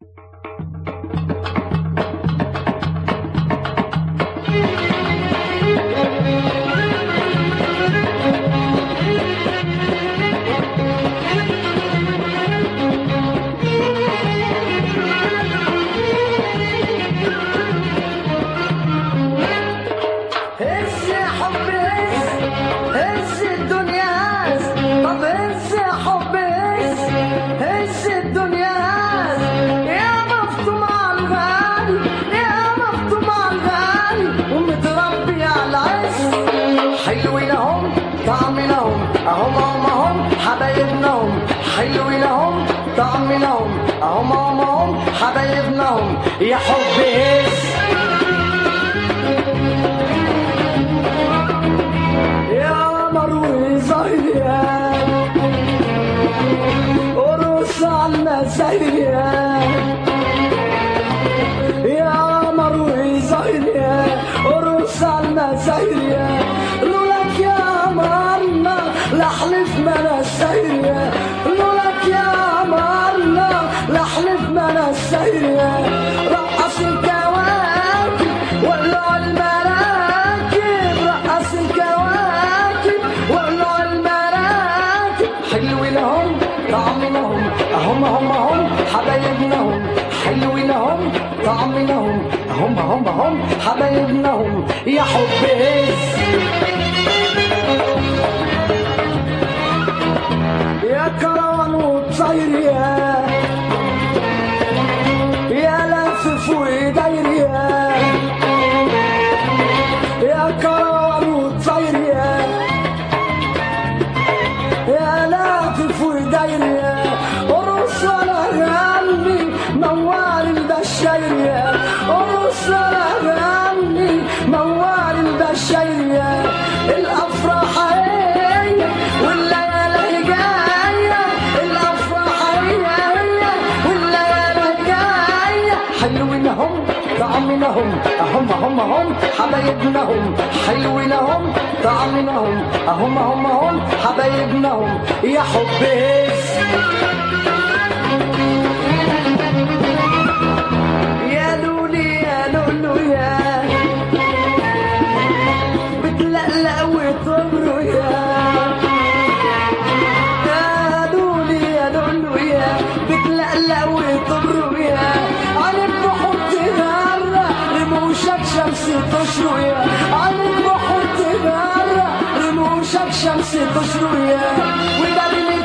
هز يا حب هز هز الدنيا هز طب هز يا حب هز هز الدنيا هز يا مفطوم على الغالي يا مفطوم على الغالي ومتربي على العز حلوين هم طعمنا هم اهم هم هم حبايبنا هم حلوين هم طعمنا هم اهم هم هم حبايبنا هم يا حب هز يا مروي زهريا ورص عنا زهريا يا مروي زهريا ورص عنا زهريا لولاك يا مرنا لحلف ما انا سهريا لولاك يا مرنا لحلف ما انا سهريا رقص الكواكب ولع المراكب رقص الكواكب ولع المراكب حلو لهم طعم لهم هم هم هم حبايبنا هم حلو لهم طعم لهم هم هم هم حبايبنا هم يا حب هز يا كروان وطير يا يا لافف وداير يا يا كروان وطير يا يا لافف وداير يا ورص انا غني موال البشاير يا ورص انا غني موال البشاير يا الافراح هي والليالي جايه الافراح هي هي والليالي جايه حلوين هم طعمنا هم هم هم هم حبايبنا هم حلوين هم طعمنا هم هم هم هم حبايبنا هم يا حب هز يا لولي يا لولو يا بتلقلق وتمروا يا يا لولي يا لولو يا بتلقلق وتمروا يا عليك بحط غرة رموشك شمس تشرق يا عليك بحط غرة رموشك شمس تشرق يا وده